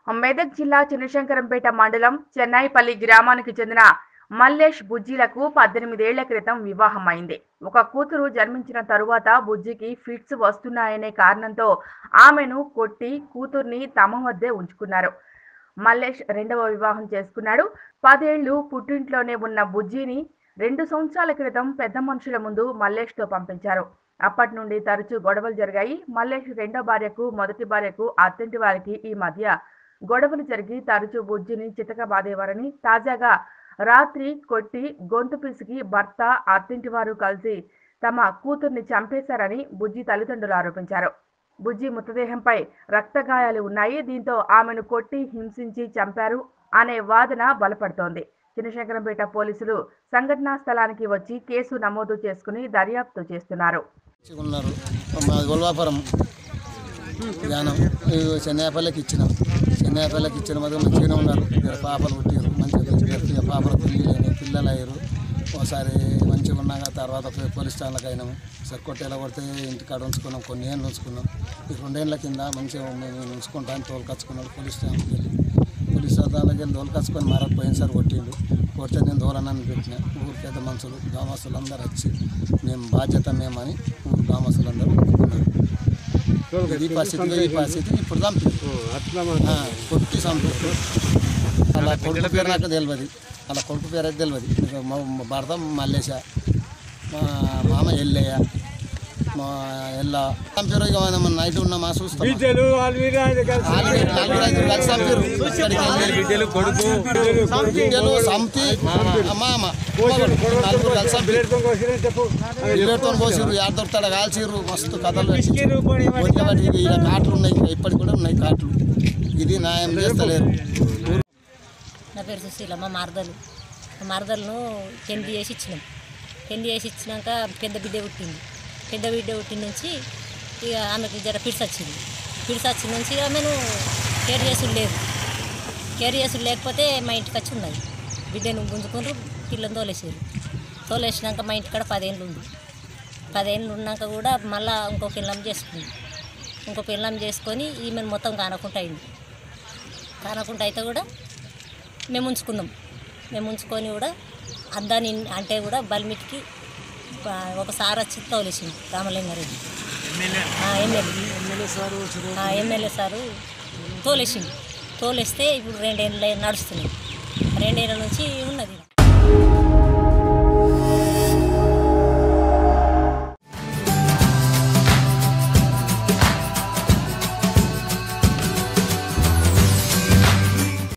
మెదక్ జిల్లా చిన్నశంకరంపేట మండలం చెన్నాయిపల్లి గ్రామానికి చెందిన మల్లేష్ బుజ్జీలకు పద్దెనిమిదేళ్ల క్రితం వివాహం అయింది ఒక కూతురు జన్మించిన తరువాత బుజ్జికి ఫిట్స్ వస్తున్నాయనే కారణంతో ఆమెను కొట్టి కూతుర్ని తమ వద్దే ఉంచుకున్నారు మల్లేష్ రెండవ వివాహం చేసుకున్నాడు పదేళ్లు పుట్టింట్లోనే ఉన్న బుజ్జిని రెండు సంవత్సరాల క్రితం పెద్ద మనుషుల ముందు మల్లేష్తో పంపించారు అప్పటి నుండి తరచూ గొడవలు జరిగాయి మల్లేష్ రెండో భార్యకు మొదటి భార్యకు అత్తింటి వారికి ఈ మధ్య గొడవలు జరిగి తరచూ బుజ్జిని చితక బాదేవారని తాజాగా రాత్రి కొట్టి గొంతు పిసికి భర్త అత్తింటి వారు కలిసి తమ కూతుర్ని చంపేశారని బుజ్జి తల్లిదండ్రులు ఆరోపించారు బుజ్జి మృతదేహంపై రక్తగాయాలు ఉన్నాయి దీంతో ఆమెను కొట్టి హింసించి చంపారు అనే వాదన బలపడుతోంది చిన్నశంకరంపేట పోలీసులు సంఘటనా స్థలానికి వచ్చి కేసు నమోదు చేసుకుని దర్యాప్తు చేస్తున్నారు ఉన్నారు మా గొల్వాపురం ధ్యానం చెన్నైపల్లికి ఇచ్చినాం చెన్నైపల్లికి ఇచ్చిన మాత్రం మంచిగానే ఉన్నారు ఇద్దరు పాపలు పుట్టారు మంచిగా పెంచి పాపలు పిల్లలు పిల్లలు అయ్యారు ఒకసారి మంచిగా ఉన్నాక తర్వాత పోయి పోలీస్ స్టేషన్లకు అయినాము సరే కొట్టేలా కొడితే ఇంటికాడ ఉంచుకున్నాం కొన్ని ఏళ్ళు ఉంచుకున్నాం ఈ రెండేళ్ల కింద మంచిగా మేము ఉంచుకుంటాను తోలుకొచ్చుకున్నాడు పోలీస్ స్టేషన్కి వెళ్ళి పోలీస్ స్టేషన్కి వెళ్ళి తోలుకొచ్చుకొని మరొక పోయినసారి కొట్టిండు కొడితే నేను దూరాన్ని పెట్టిన ఊరు పెద్ద మనుషులు గ్రామస్తులు అందరూ వచ్చి మేము బాధ్యత మేమని ఊరు గ్రామస్తులు అందరూ ఒప్పుకున్నారు ఇది పరిస్థితి ఈ పరిస్థితి ఇప్పుడు చంపి ఆ, కొట్టి చంపి అలా కొడుకు పేరు నాకు తెలియదు అలా కొడుకు పేరు అయితే తెలియదు ఇక మా మా భర్త మల్లేశ మా మామ ఎల్లయ్య మా ఎల్ల చంపారు ఇక మనం నైట్ ఉన్నామా చూస్తాం బిడ్డలు వాళ్ళు వీరు ఆయన కలిసి ఆల్రెడీ నలుగురు ఐదుగురు కలిసి చంపారు ఇక్కడికి వెళ్ళి బిడ్డలు కొడుకు బిడ్డలు చంపి మామ నలుగురు కలిసి చంపారు బిడ్డలతో కోసిన చెప్పు ఇల్లెతో పోసిర్రు యాడ దొరుకుతాడ కాల్చిర్రు మస్తు కథలు పెట్టించారు కొట్టబట్టి ఇలా కాట్లు ఉన్నాయి ఇప్పటికి కూడా ఉన్నాయి కాట్లు ఇది న్యాయం చేస్తలేరు నా పేరు సుశీల మా మరదలు మా మరదలను పెళ్లి చేసి ఇచ్చినాం పెళ్లి చేసి ఇచ్చినాక పెద్ద బిడ్డ పుట్టింది పెద్ద బిడ్డ పుట్టిన నుంచి ఇక ఆమెకి జర పిడిసి వచ్చింది పిడిసి వచ్చిన నుంచి ఆమెను కేర్ చేసుడు లేదు కేర్ చేసుడు లేకపోతే మా ఇంటికి వచ్చి ఉన్నది బిడ్డను గుంజుకుండ్రు పిల్లని తోలేసారు తోలేసినాక మా ఇంటికాడ పదేళ్ళు ఉంది పదేళ్ళు ఉన్నాక కూడా మళ్ళా ఇంకో పిల్లం చేసుకుంది ఇంకో పిల్లం చేసుకొని ఈమెను మొత్తం కానకుండా అయింది కానకుండా అయితే కూడా మేము ఉంచుకున్నాం మేము ఉంచుకొని కూడా అద్దాని అంటే కూడా బల్మిట్కి ఆ, ఒకసారి వచ్చి తోలేసింది రామలింగారెడ్డి ఆ, ఎమ్మెల్యే ఆ, ఎమ్మెల్యే సారు తోలేసింది తోలేస్తే ఇప్పుడు రెండేళ్ళు నడుస్తున్నాయి రెండేళ్ళ నుంచి ఉన్నది